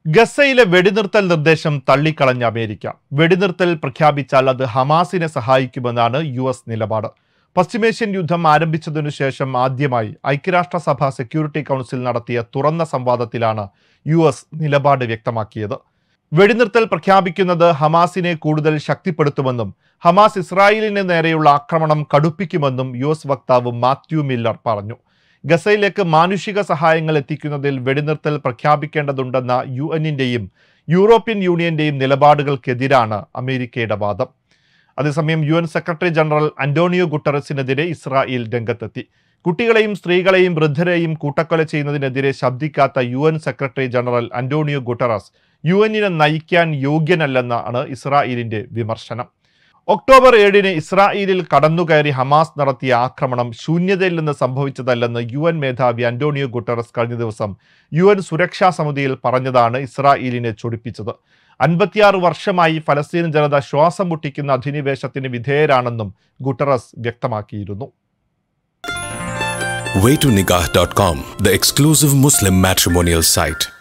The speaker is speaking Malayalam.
ഗസയിലെ വെടിനിർത്തൽ നിർദ്ദേശം തള്ളിക്കളഞ്ഞ അമേരിക്ക വെടിനിർത്തൽ പ്രഖ്യാപിച്ചാൽ അത് ഹമാസിനെ സഹായിക്കുമെന്നാണ് യു എസ് നിലപാട് പശ്ചിമേഷ്യൻ യുദ്ധം ആരംഭിച്ചതിനു ശേഷം ആദ്യമായി ഐക്യരാഷ്ട്രസഭ സെക്യൂരിറ്റി കൗൺസിൽ നടത്തിയ തുറന്ന സംവാദത്തിലാണ് യു എസ് നിലപാട് വ്യക്തമാക്കിയത് വെടിനിർത്തൽ പ്രഖ്യാപിക്കുന്നത് ഹമാസിനെ കൂടുതൽ ശക്തിപ്പെടുത്തുമെന്നും ഹമാസ് ഇസ്രായേലിന് നേരെയുള്ള ആക്രമണം കടുപ്പിക്കുമെന്നും യു എസ് വക്താവ് മാത്യു മില്ലർ പറഞ്ഞു ഗസയിലേക്ക് മാനുഷിക സഹായങ്ങൾ എത്തിക്കുന്നതിൽ വെടിനിർത്തൽ പ്രഖ്യാപിക്കേണ്ടതുണ്ടെന്ന യു എന്നിൻ്റെയും യൂറോപ്യൻ യൂണിയന്റെയും നിലപാടുകൾക്കെതിരാണ് അമേരിക്കയുടെ വാദം അതേസമയം U N secretary general Antonio ഗുട്ടറസിനെതിരെ ഇസ്രായേൽ രംഗത്തെത്തി കുട്ടികളെയും സ്ത്രീകളെയും വൃദ്ധരെയും കൂട്ടക്കൊല ചെയ്യുന്നതിനെതിരെ ശബ്ദിക്കാത്ത U N secretary general Antonio Guterres U എന്നിനെ നയിക്കാൻ യോഗ്യനല്ലെന്നാണ് ഇസ്രായേലിന്റെ വിമർശനം ഒക്ടോബർ ഏഴിന് ഇസ്രായേലിൽ കടന്നുകയറി ഹമാസ് നടത്തിയ ആക്രമണം ശൂന്യതയിൽ നിന്ന് സംഭവിച്ചതല്ലെന്ന് യു എൻ മേധാവി അന്റോണിയോ ഗുട്ടറസ് കഴിഞ്ഞ ദിവസം യു എൻ സുരക്ഷാ സമിതിയിൽ പറഞ്ഞതാണ് ഇസ്രായേലിനെ ചൊടിപ്പിച്ചത് അൻപത്തിയാറ് വർഷമായി ഫലസ്തീൻ ജനത ശ്വാസം മുട്ടിക്കുന്ന അധിനിവേശത്തിന് വിധേയരാണെന്നും ഗുട്ടറസ് വ്യക്തമാക്കിയിരുന്നു waytonikah.com, the exclusive Muslim matrimonial site.